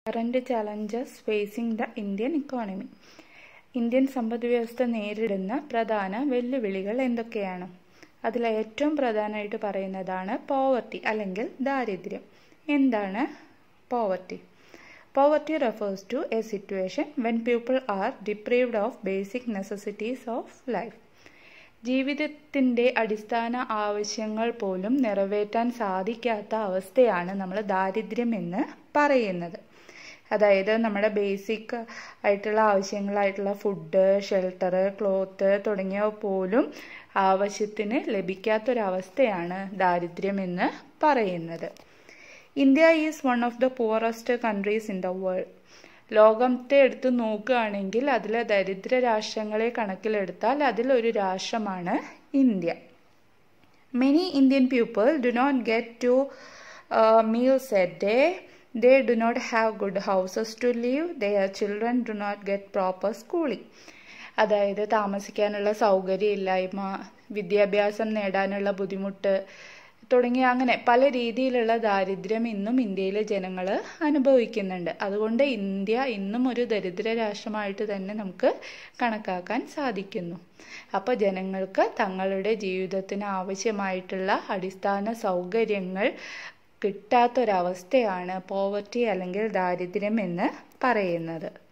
current challenges facing the Indian economy Indian സമ്പദ് വ്യവസ്ഥ നേരിടുന്ന പ്രധാന വെല്ലുവിളികൾ എന്തൊക്കെയാണ് അതിൽ ഏറ്റവും പ്രധാനമായിട്ട് പറയുന്നതാണ് പോവർട്ടി അല്ലെങ്കിൽ ദാരിദ്ര്യം എന്താണ് poverty poverty refers to a situation when people are deprived of basic necessities of life ജീവിതത്തിൻ്റെ അടിസ്ഥാന ആവശ്യങ്ങൾ പോലും നിറവേറ്റാൻ സാധിക്കാത്ത അവസ്ഥയാണ് നമ്മൾ ദാരിദ്ര്യം എന്ന് പറയുന്നത് അതായത് നമ്മുടെ ബേസിക് ആയിട്ടുള്ള ആവശ്യങ്ങളായിട്ടുള്ള ഫുഡ് ഷെൽട്ടർ ക്ലോത്ത് തുടങ്ങിയവ പോലും ആവശ്യത്തിന് ലഭിക്കാത്തൊരവസ്ഥയാണ് ദാരിദ്ര്യം എന്ന് പറയുന്നത് India is one of the poorest countries in the world ലോകത്തെ എടുത്ത് നോക്കുകയാണെങ്കിൽ അതിൽ ദരിദ്ര രാഷ്ട്രങ്ങളെ കണക്കിലെടുത്താൽ അതിലൊരു രാഷ്ട്രമാണ് India many Indian people do not get two meals a day they do not have good houses to live their children do not get proper schooling അതായത് താമസിക്കാനുള്ള സൗകര്യമില്ലായ്മ വിദ്യാഭ്യാസം നേടാനുള്ള ബുദ്ധിമുട്ട് തുടങ്ങിയ അങ്ങനെ പല രീതിയിലുള്ള ദാരിദ്ര്യം ഇന്നും ഇന്ത്യയിലെ ജനങ്ങൾ അനുഭവിക്കുന്നുണ്ട് അതുകൊണ്ട് ഇന്ത്യ ഇന്നും ഒരു ദരിദ്ര രാഷ്ട്രമായിട്ട് തന്നെ നമുക്ക് കണക്കാക്കാൻ സാധിക്കുന്നു അപ്പോൾ ജനങ്ങൾക്ക് തങ്ങളുടെ ജീവിതത്തിന് ആവശ്യമായിട്ടുള്ള അടിസ്ഥാന സൗകര്യങ്ങൾ കിട്ടാത്തൊരവസ്ഥയാണ് പോവർട്ടി അല്ലെങ്കിൽ ദാരിദ്ര്യം എന്ന് പറയുന്നത്